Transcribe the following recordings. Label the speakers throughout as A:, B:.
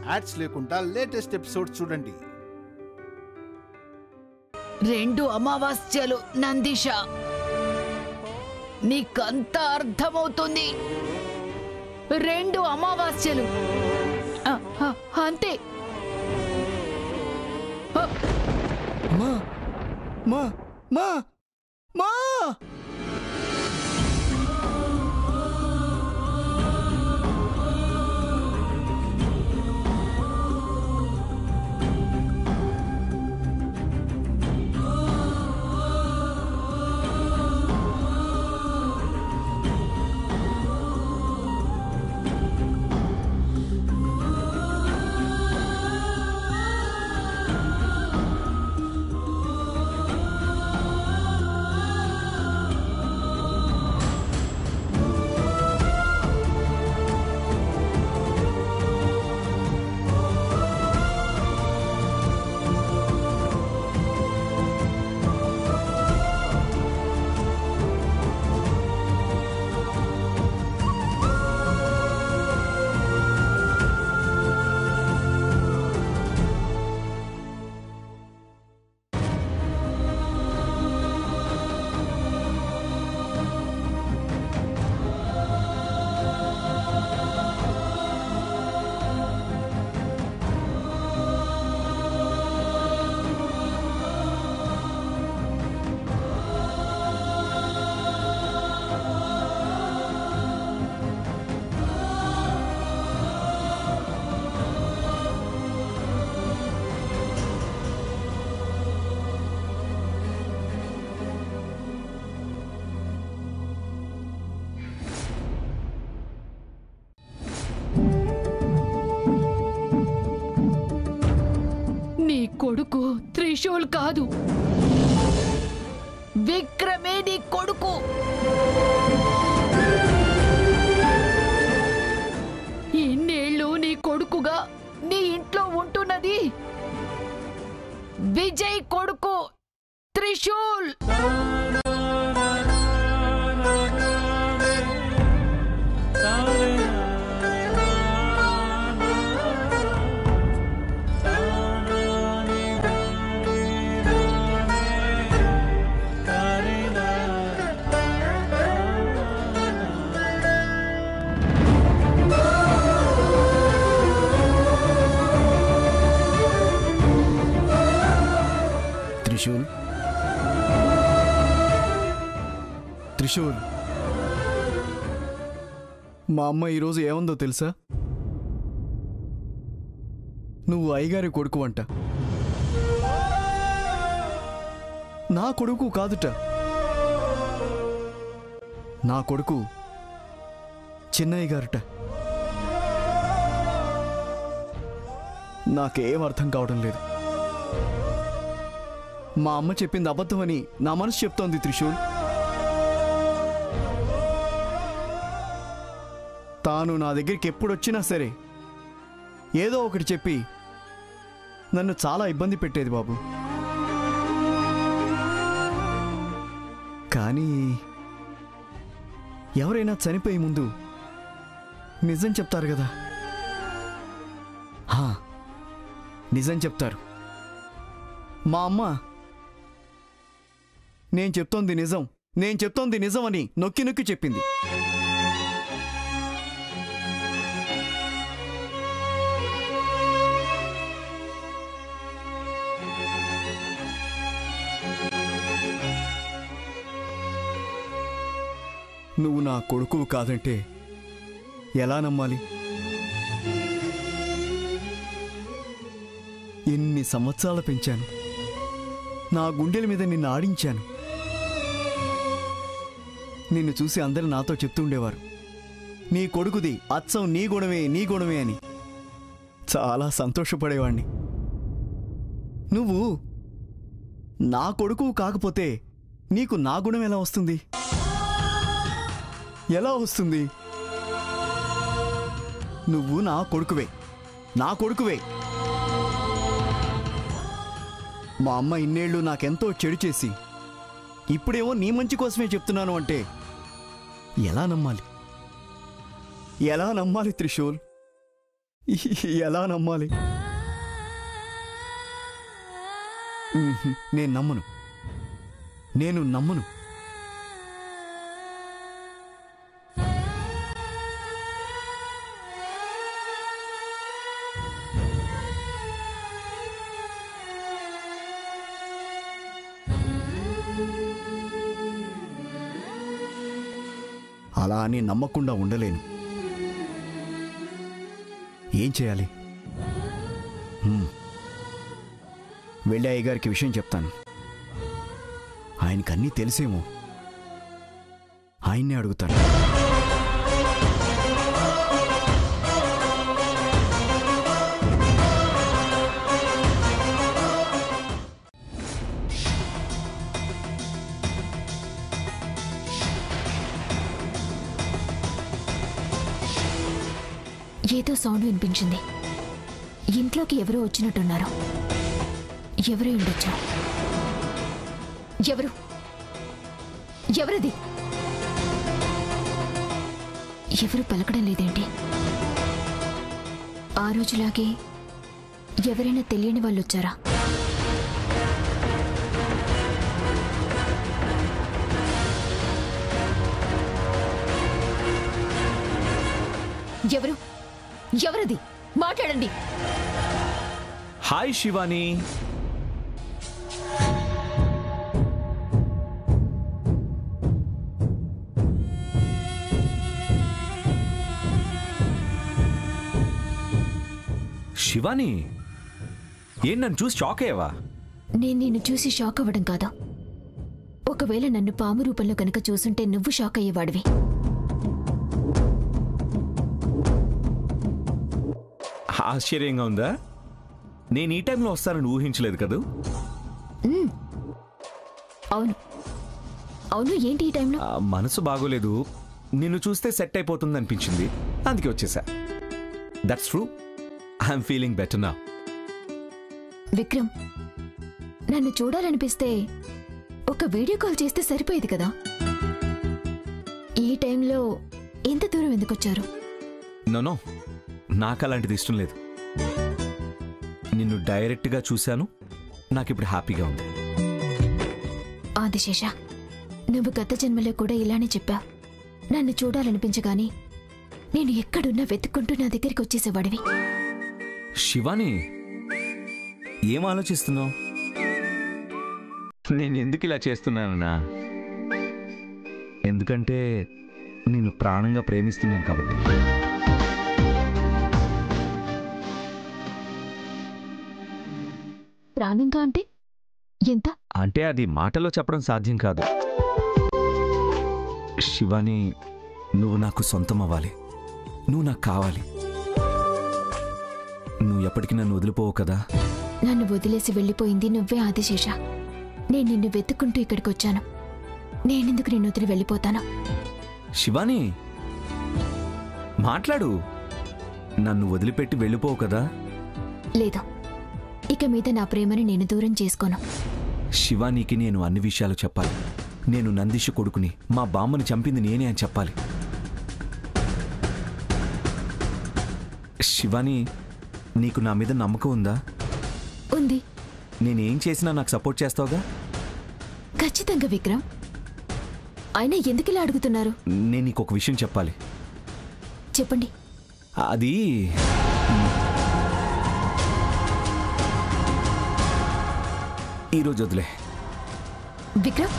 A: Ads లేకుండా latest episode చూడండి
B: రెండు అమావాస్యలు నందిష నీకంతా అర్థమవుతుంది రెండు అమావాస్యలు ఆ, ఆ, అంతే ఆ,
C: మా మా మా మా
B: నీ కొడుకు త్రిశూల్ కాదు విక్రమే నీ కొడుకు ఇన్నేళ్ళు నీ కొడుకుగా నీ ఇంట్లో ఉంటున్నది విజయ్ కొడుకు త్రిశూల్
C: త్రిశూల్ త్రిశూల్ మా అమ్మ ఈరోజు ఏముందో తెలుసా నువ్వు అయ్యగారి కొడుకు అంట నా కొడుకు కాదుట నా కొడుకు చిన్నయ్య గారుట నాకేం అర్థం కావడం లేదు మా అమ్మ చెప్పింది అబద్ధమని నా మనసు చెప్తోంది త్రిశూల్ తాను నా దగ్గరికి ఎప్పుడొచ్చినా సరే ఏదో ఒకటి చెప్పి నన్ను చాలా ఇబ్బంది పెట్టేది బాబు కానీ ఎవరైనా చనిపోయే ముందు నిజం చెప్తారు కదా హా, నిజం చెప్తారు మా అమ్మ నేను చెప్తోంది నిజం నేను చెప్తోంది నిజం అని నొక్కి నొక్కి చెప్పింది నువ్వు నా కొడుకువు కాదంటే ఎలా నమ్మాలి ఎన్ని సంవత్సరాలు పెంచాను నా గుండెల మీద నిన్ను ఆడించాను నిన్ను చూసి అందరూ నాతో చెప్తూ ఉండేవారు నీ కొడుకుది అచ్చం నీ గుణమే నీ గుణమే అని చాలా సంతోషపడేవాణ్ణి నువ్వు నా కొడుకు కాకపోతే నీకు నా గుణం ఎలా వస్తుంది ఎలా వస్తుంది నువ్వు నా కొడుకువే నా కొడుకువే మా అమ్మ ఇన్నేళ్ళు నాకెంతో చెడు చేసి ఇప్పుడేమో నీ మంచి కోసమే చెప్తున్నాను అంటే ఎలా నమ్మాలి ఎలా నమ్మాలి త్రిశూల్ ఎలా నమ్మాలి ఉహు, నేను నమ్మను నేను నమ్మను అలా అని నమ్మకుండా ఉండలేను ఏం చేయాలి హ్మ్. వెళ్ళి అయ్యగారికి విషయం చెప్తాను ఆయనకి అన్నీ తెలిసేమో ఆయన్నే అడుగుతాను
D: ఏదో సౌండ్ వినిపించింది ఇంట్లోకి ఎవరో వచ్చినట్టున్నారు ఎవరై ఉండొచ్చు ఎవరు ఎవరది ఎవరు పలకడం లేదేంటి ఆ రోజులాగే ఎవరైనా తెలియని వాళ్ళు వచ్చారా ఎవరు ఎవరది మాట్లాడండి
E: హాయ్ శివాని శివాని ఏం నన్ను చూసి షాక్ అయ్యావా
D: నేను నిన్ను చూసి షాక్ అవ్వడం కాదు ఒకవేళ నన్ను పాము రూపంలో కనుక చూసుంటే నువ్వు షాక్ అయ్యేవాడివి
E: ఆశ్చర్యంగా ఉందా నేను ఈ టైంలో వస్తానని ఊహించలేదు కదూ
D: అవును అవును ఏంటి ఈ టైంలో
E: ఆ, మనసు బాగోలేదు నిన్ను చూస్తే సెట్ అయిపోతుంది అనిపించింది అందుకే వచ్చేసా that's true I'm feeling better నా
D: విక్రమ్ నన్ను చూడాలనిపిస్తే ఒక వీడియో కాల్ చేస్తే సరిపోయేది కదా ఈ టైంలో ఎంత దూరం ఎందుకు వచ్చారు
E: నో నాకు అలాంటిది ఇష్టం లేదు నిన్ను డైరెక్ట్గా చూశాను నాకు ఇప్పుడు హ్యాపీగా ఉంది
D: ఆదిశేష నువ్వు గత జన్మలో కూడా ఇలానే చెప్పావు నన్ను చూడాలనిపించగాని నేను ఎక్కడున్నా వెతుక్కుంటూ నా దగ్గరికి వచ్చేసేవాడివి
E: శివాని ఏం ఆలోచిస్తున్నావు నేను ఎందుకు ఇలా చేస్తున్నానన్నా ఎందుకంటే నేను ప్రాణంగా ప్రేమిస్తున్నాను కాబట్టి
D: ప్రాణంగా అంటే ఎంత
E: అంటే అది మాటలో చెప్పడం సాధ్యం కాదు శివాని నువ్వు నాకు సొంతం అవ్వాలి నువ్వు నాకు కావాలి నువ్వు ఎప్పటికీ నన్ను వదిలిపోవు కదా
D: నన్ను వదిలేసి వెళ్ళిపోయింది నువ్వే ఆదిశేష నేను నిన్ను వెతుక్కుంటూ ఇక్కడికి వచ్చాను నేనెందుకు నిన్ను వదిలి వెళ్ళిపోతాను
E: శివాని మాట్లాడు నన్ను వదిలిపెట్టి వెళ్ళిపోవు కదా
D: లేదు ఇక మీద నా ప్రేమని నేను దూరం చేసుకోను
E: శివానీకి నేను అన్ని విషయాలు చెప్పాలి నేను నందిష కొడుకుని మా బామ్మని చంపింది నేనే అని చెప్పాలి శివాని నీకు నా మీద నమ్మకం ఉందా
D: ఉంది
E: నేనేం చేసినా నాకు సపోర్ట్ చేస్తావుగా
D: ఖచ్చితంగా విక్రమ్ అయినా ఎందుకు ఇలా అడుగుతున్నారు
E: నేను నీకు ఒక విషయం చెప్పాలి
D: చెప్పండి
E: అది ఈరోజు వదిలే
D: విక్రమ్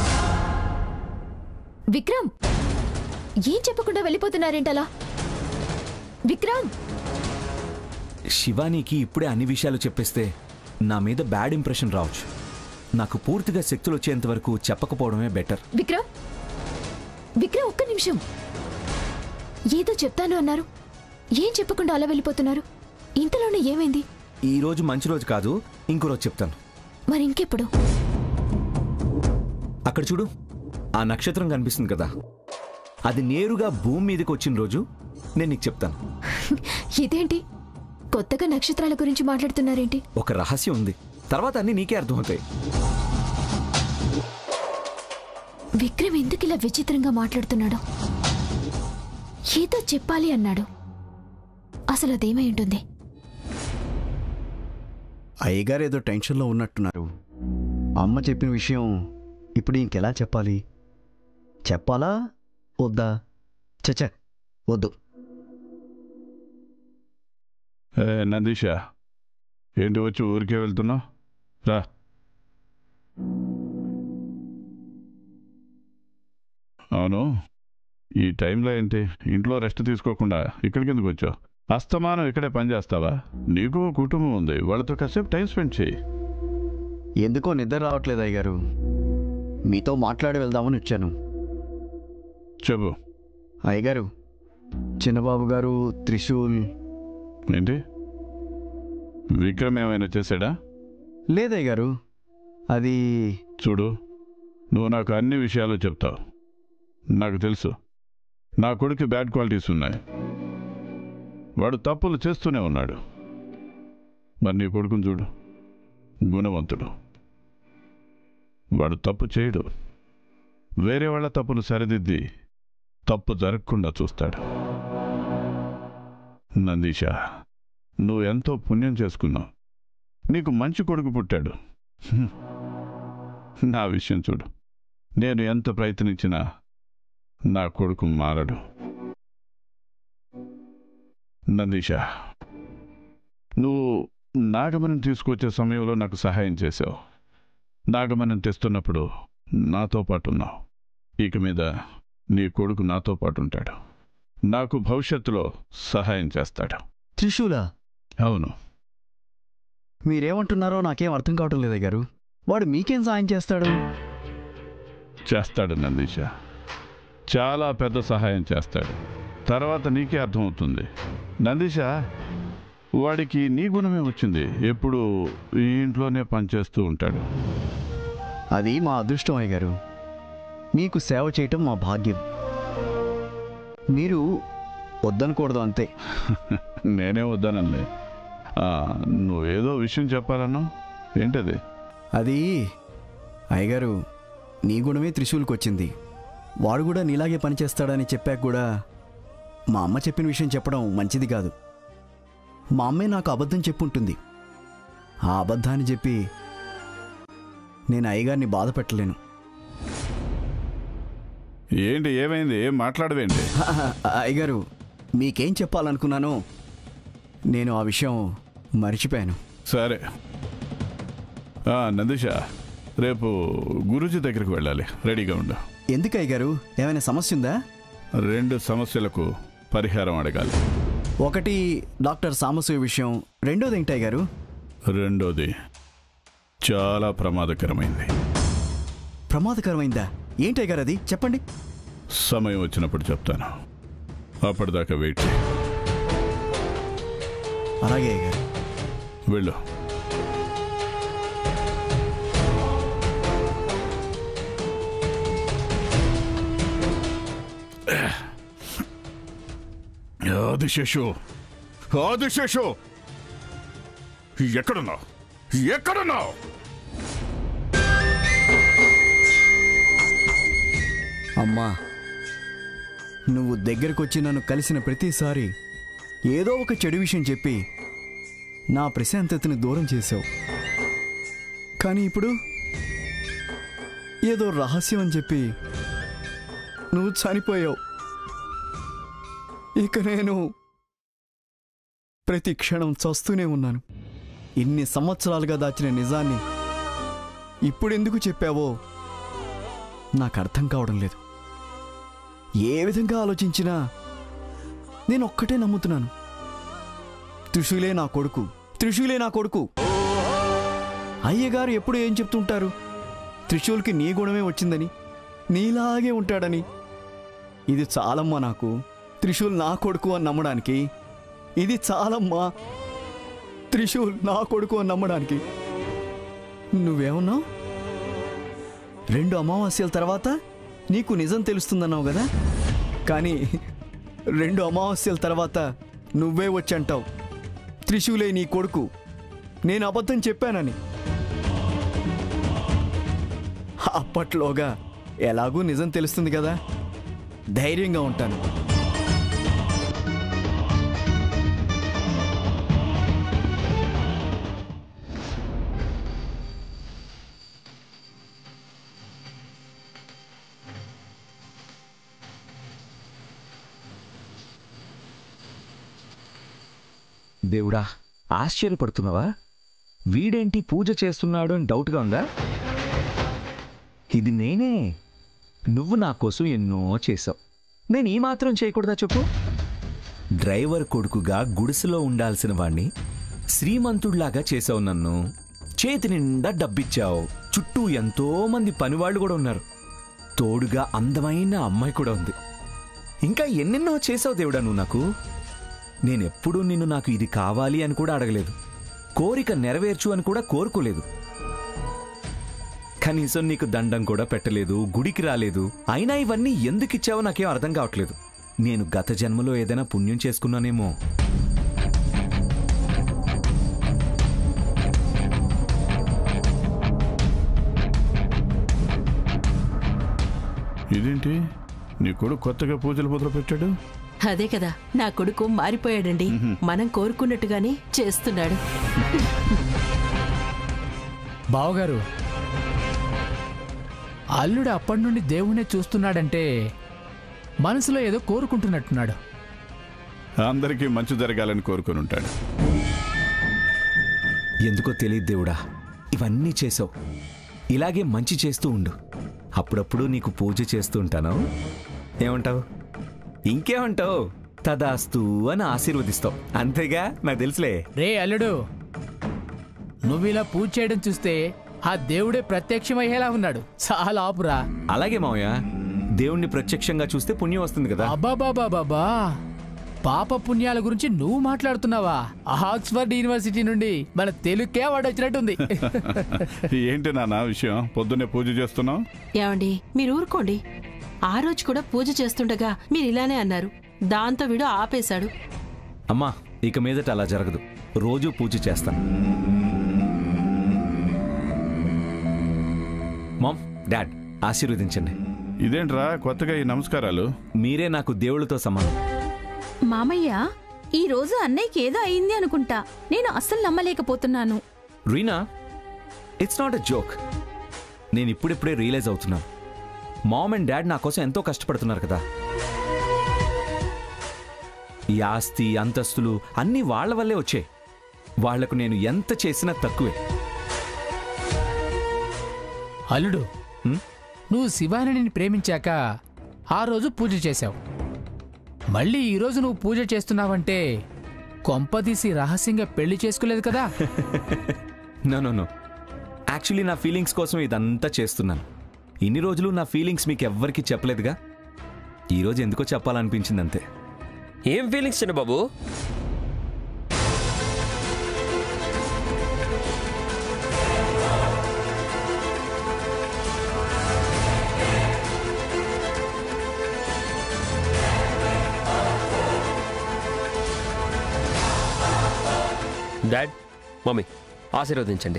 D: విక్రమ్ ఏం చెప్పకుండా వెళ్ళిపోతున్నారేంటలా విక్రమ్
E: శివానీకి ఇప్పుడే అన్ని విషయాలు చెప్పేస్తే నా మీద బ్యాడ్ ఇంప్రెషన్ రావచ్చు నాకు పూర్తిగా శక్తులు వచ్చేంత వరకు చెప్పకపోవడమే బెటర్
D: విక్రమ్ విక్రమ్ ఒక్క నిమిషం ఏదో చెప్తాను అన్నారు ఏం చెప్పకుండా అలా వెళ్ళిపోతున్నారు ఇంతలోనే ఏమైంది
E: ఈ రోజు మంచి రోజు కాదు ఇంకో రోజు చెప్తాను
D: మరి ఇంకెప్పుడు
E: అక్కడ చూడు ఆ నక్షత్రం కనిపిస్తుంది కదా అది నేరుగా భూమి మీదకి వచ్చిన రోజు నేను నీకు చెప్తాను
D: ఇదేంటి కొత్తగా నక్షత్రాల గురించి మాట్లాడుతున్నారేంటి
E: ఒక రహస్యం ఉంది తర్వాత అన్ని నీకే అర్థమవుతాయి
D: విక్రమ్ ఎందుకు ఇలా విచిత్రంగా మాట్లాడుతున్నాడు ఏదో చెప్పాలి అన్నాడు అసలు అదేమై ఉంటుంది
C: అయ్యగారు ఏదో టెన్షన్లో ఉన్నట్టున్నారు అమ్మ చెప్పిన విషయం ఇప్పుడు ఇంకెలా చెప్పాలి చెప్పాలా వద్దా చచ్చ వద్దు
F: ఏ నందీష ఏంటి వచ్చి ఊరికే వెళ్తున్నావు రా అవును ఈ టైంలో ఏంటి ఇంట్లో రెస్ట్ తీసుకోకుండా ఇక్కడికి ఎందుకు వచ్చావు అస్తమానం ఇక్కడే పని చేస్తావా నీకు ఓ కుటుంబం ఉంది వాళ్ళతో కాసేపు టైం స్పెండ్ చేయి
C: ఎందుకో నిద్ర రావట్లేదు అయ్యగారు మీతో మాట్లాడి వెళ్దామని వచ్చాను
F: చెప్పు
C: అయ్యగారు చిన్నబాబు గారు త్రిశూల్
F: ఏంటి విక్రమ్ ఏమైనా చేశాడా
C: లేదయ్యగారు అది
F: చూడు నువ్వు నాకు అన్ని విషయాలు చెప్తావు నాకు తెలుసు నా కొడుకు బ్యాడ్ క్వాలిటీస్ ఉన్నాయి వాడు తప్పులు చేస్తూనే ఉన్నాడు మరి నీ కొడుకుని చూడు గుణవంతుడు వాడు తప్పు చేయడు వేరే వాళ్ళ తప్పులు సరిదిద్ది తప్పు జరగకుండా చూస్తాడు నందీష నువ్వు ఎంతో పుణ్యం చేసుకున్నావు నీకు మంచి కొడుకు పుట్టాడు హ్మ్. నా విషయం చూడు నేను ఎంత ప్రయత్నించినా నా కొడుకు మారడు నందీష నువ్వు నాగమనం తీసుకొచ్చే సమయంలో నాకు సహాయం చేసావు నాగమనం తెస్తున్నప్పుడు నాతో పాటు ఉన్నావు ఇక మీద నీ కొడుకు నాతో పాటు ఉంటాడు నాకు భవిష్యత్తులో సహాయం చేస్తాడు
C: త్రిశూలా
F: అవును
C: మీరేమంటున్నారో నాకేం అర్థం కావటం లేదు అయ్యగారు వాడు మీకేం సాయం చేస్తాడు
F: చేస్తాడు నందీష చాలా పెద్ద సహాయం చేస్తాడు తర్వాత నీకే అర్థమవుతుంది నందీష వాడికి నీ గుణమే వచ్చింది ఎప్పుడు ఈ ఇంట్లోనే పనిచేస్తూ ఉంటాడు
C: అది మా అదృష్టం అయ్యగారు మీకు సేవ చేయటం మా భాగ్యం మీరు వద్దనకూడదు అంతే
F: నేనే వద్దానంలే ఆ, నువ్వేదో విషయం చెప్పాలన్నా ఏంటది
C: అది అయ్యగారు నీ గుణమే త్రిశూల్కి వచ్చింది వాడు కూడా నీలాగే పనిచేస్తాడని చెప్పాక కూడా మా అమ్మ చెప్పిన విషయం చెప్పడం మంచిది కాదు మా అమ్మే నాకు అబద్ధం చెప్పుంటుంది ఆ అబద్ధాన్ని చెప్పి నేను అయ్యగారిని బాధ పెట్టలేను
F: ఏంటి ఏమైంది ఏం మాట్లాడవేంటి
C: అయ్యగారు మీకేం చెప్పాలనుకున్నానో నేను ఆ విషయం మర్చిపోయాను
F: సరే ఆ, నందీష రేపు గురూజీ దగ్గరికి వెళ్ళాలి రెడీగా ఉండు
C: ఎందుకు అయ్యగారు ఏమైనా సమస్య ఉందా
F: రెండు సమస్యలకు పరిహారం అడగాలి
C: ఒకటి డాక్టర్ సామసూయ విషయం రెండోది ఏంటి అయ్యగారు
F: రెండోది చాలా ప్రమాదకరమైంది
C: ప్రమాదకరమైందా ఏంటి అయ్యగారు అది చెప్పండి
F: సమయం వచ్చినప్పుడు చెప్తాను అప్పటిదాకా వెయిట్ చేయి.
C: అలాగే అయ్యగారు
F: వెళ్ళు ఆదిశేషు ఆదిశేషు ఎక్కడున్నావు ఎక్కడున్నావు
C: అమ్మా నువ్వు దగ్గరకు వచ్చి నన్ను కలిసిన ప్రతిసారి ఏదో ఒక చెడు విషయం చెప్పి నా ప్రశాంతతని దూరం చేసావు కానీ ఇప్పుడు ఏదో రహస్యం అని చెప్పి నువ్వు చనిపోయావు ఇక నేను ప్రతి క్షణం చస్తూనే ఉన్నాను ఇన్ని సంవత్సరాలుగా దాచిన నిజాన్ని ఇప్పుడెందుకు చెప్పావో నాకు అర్థం కావడం లేదు ఏ విధంగా ఆలోచించినా నేను ఒక్కటే నమ్ముతున్నాను త్రిశూలే నా కొడుకు త్రిశూలే నా కొడుకు అయ్యగారు ఎప్పుడు ఏం చెప్తుంటారు త్రిశూల్కి నీ గుణమే వచ్చిందని నీలాగే ఉంటాడని ఇది చాలమ్మా నాకు త్రిశూల్ నా కొడుకు అని నమ్మడానికి ఇది చాలమ్మా త్రిశూల్ నా కొడుకు అని నమ్మడానికి నువ్వేమన్నావు రెండు అమావాస్యల తర్వాత నీకు నిజం తెలుస్తుందన్నావు కదా కానీ రెండు అమావాస్యల తర్వాత నువ్వే వచ్చంటావు త్రిశూలే నీ కొడుకు నేను అబద్ధం చెప్పానని అప్పట్లోగా ఎలాగూ నిజం తెలుస్తుంది కదా ధైర్యంగా ఉంటాను
E: దేవుడా ఆశ్చర్యపడుతున్నావా వీడేంటి పూజ చేస్తున్నాడు అని డౌట్గా ఉందా ఇది నేనే నువ్వు నా కోసం ఎన్నో చేసావు నేను ఈ మాత్రం చేయకూడదా చెప్పు డ్రైవర్ కొడుకుగా గుడిసెలో ఉండాల్సిన వాణ్ణి శ్రీమంతుడిలాగా చేసావు నన్ను చేతి నిండా డబ్బిచ్చావు చుట్టూ ఎంతో మంది పనివాళ్ళు కూడా ఉన్నారు తోడుగా అందమైన అమ్మాయి కూడా ఉంది ఇంకా ఎన్నెన్నో చేసావు దేవుడా నువ్వు నాకు నేనెప్పుడూ నిన్ను నాకు ఇది కావాలి అని కూడా అడగలేదు కోరిక నెరవేర్చు అని కూడా కోరుకోలేదు కనీసం నీకు దండం కూడా పెట్టలేదు గుడికి రాలేదు అయినా ఇవన్నీ ఎందుకు ఇచ్చావో నాకేం అర్థం కావట్లేదు నేను గత జన్మలో ఏదైనా పుణ్యం చేసుకున్నానేమో
F: ఇదేంటి నీ కొడుకు కొత్తగా పూజలు మొదలు పెట్టాడు
G: అదే కదా నా కొడుకు మారిపోయాడండి మనం కోరుకున్నట్టుగానే చేస్తున్నాడు
H: బావగారు అల్లుడు అప్పటి నుండి దేవుణ్ణే చూస్తున్నాడంటే మనసులో ఏదో కోరుకుంటున్నట్టున్నాడు
F: అందరికీ మంచి జరగాలని కోరుకొని ఉంటాడు
E: ఎందుకో తెలియదు దేవుడా ఇవన్నీ చేసావు ఇలాగే మంచి చేస్తూ ఉండు అప్పుడప్పుడు నీకు పూజ చేస్తూ ఉంటాను ఏమంటావు ఇంకేమంటావు తదాస్తు అని ఆశీర్వదిస్తావు అంతేగా నాకు తెలుసులే
H: రే అల్లుడు నువ్వు ఇలా పూజ చేయడం చూస్తే ఆ దేవుడే ప్రత్యక్షమయ్యేలా ఉన్నాడు చాలా ఆపురా
E: అలాగే మావయ్య దేవుణ్ణి ప్రత్యక్షంగా చూస్తే పుణ్యం వస్తుంది కదా
H: అబ్బాబాబాబాబా పాప పుణ్యాల గురించి నువ్వు మాట్లాడుతున్నావా ఆక్స్ఫర్డ్ యూనివర్సిటీ నుండి మన తెలుగుకే వాడు వచ్చినట్టుంది
F: ఏంటి నాన్న విషయం పొద్దున్నే పూజ చేస్తున్నావు
G: ఏమండి మీరు ఊరుకోండి ఆ రోజు కూడా పూజ చేస్తుండగా మీరు ఇలానే అన్నారు దాంతో వీడు ఆపేశాడు
E: అమ్మా ఇక మీదట అలా జరగదు రోజు పూజ చేస్తాను మామ్ డాడ్ ఆశీర్వదించండి
F: ఇదేంట్రా కొత్తగా ఈ నమస్కారాలు
E: మీరే నాకు దేవుళ్ళతో సమానం
I: మామయ్య ఈ రోజు అన్నయ్యకి ఏదో అయింది అనుకుంటా నేను అస్సలు నమ్మలేకపోతున్నాను
E: Reena it's not a joke నేను ఇప్పుడిప్పుడే రియలైజ్ అవుతున్నాను మామ్ అండ్ డాడ్ నా కోసం ఎంతో కష్టపడుతున్నారు కదా ఈ ఆస్తి అంతస్తులు అన్నీ వాళ్ళ వల్లే వచ్చాయి వాళ్లకు నేను ఎంత చేసినా తక్కువే
H: అల్లుడు
E: హ్మ్?
H: నువ్వు శివానిని ప్రేమించాక ఆ రోజు పూజ చేశావు మళ్ళీ ఈ రోజు నువ్వు పూజ చేస్తున్నావంటే కొంపదీసి రహస్యంగా పెళ్లి చేసుకోలేదు కదా
E: నో నో నో యాక్చువల్లీ నా ఫీలింగ్స్ కోసం ఇదంతా చేస్తున్నాను ఇన్ని రోజులు నా ఫీలింగ్స్ మీకు ఎవ్వరికీ చెప్పలేదుగా ఈరోజు ఎందుకో చెప్పాలనిపించింది అంతే
J: ఏం ఫీలింగ్స్ చిన్న బాబు డాడ్ మమ్మీ ఆశీర్వదించండి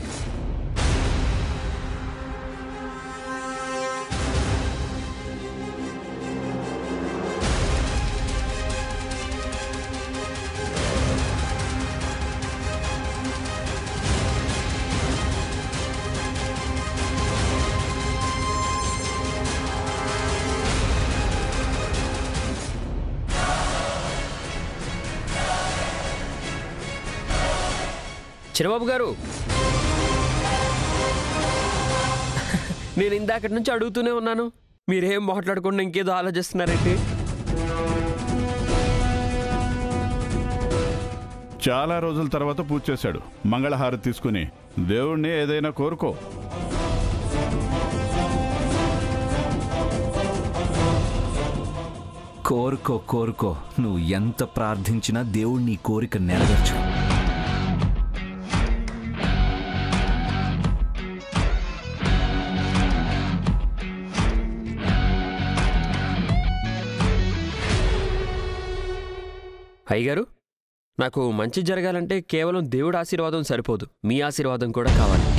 J: చిన్నబాబు గారు నేను ఇందాకటి నుంచి అడుగుతూనే ఉన్నాను మీరేం మాట్లాడకుండా ఇంకేదో ఆలోచిస్తున్నారేంటి
F: చాలా రోజుల తర్వాత పూజ చేశాడు మంగళహారతి తీసుకుని దేవుణ్ణి ఏదైనా కోరుకో
E: కోరుకో కోరుకో నువ్వు ఎంత ప్రార్థించినా దేవుడు నీ కోరిక నెరవేర్చు
J: అయ్యగారు నాకు మంచి జరగాలంటే కేవలం దేవుడి ఆశీర్వాదం సరిపోదు మీ ఆశీర్వాదం కూడా కావాలి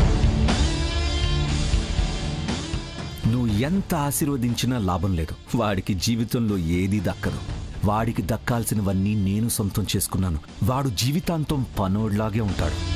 E: నువ్వు ఎంత ఆశీర్వదించినా లాభం లేదు వాడికి జీవితంలో ఏదీ దక్కదు వాడికి దక్కాల్సినవన్నీ నేను సొంతం చేసుకున్నాను వాడు జీవితాంతం పనోడ్లాగే ఉంటాడు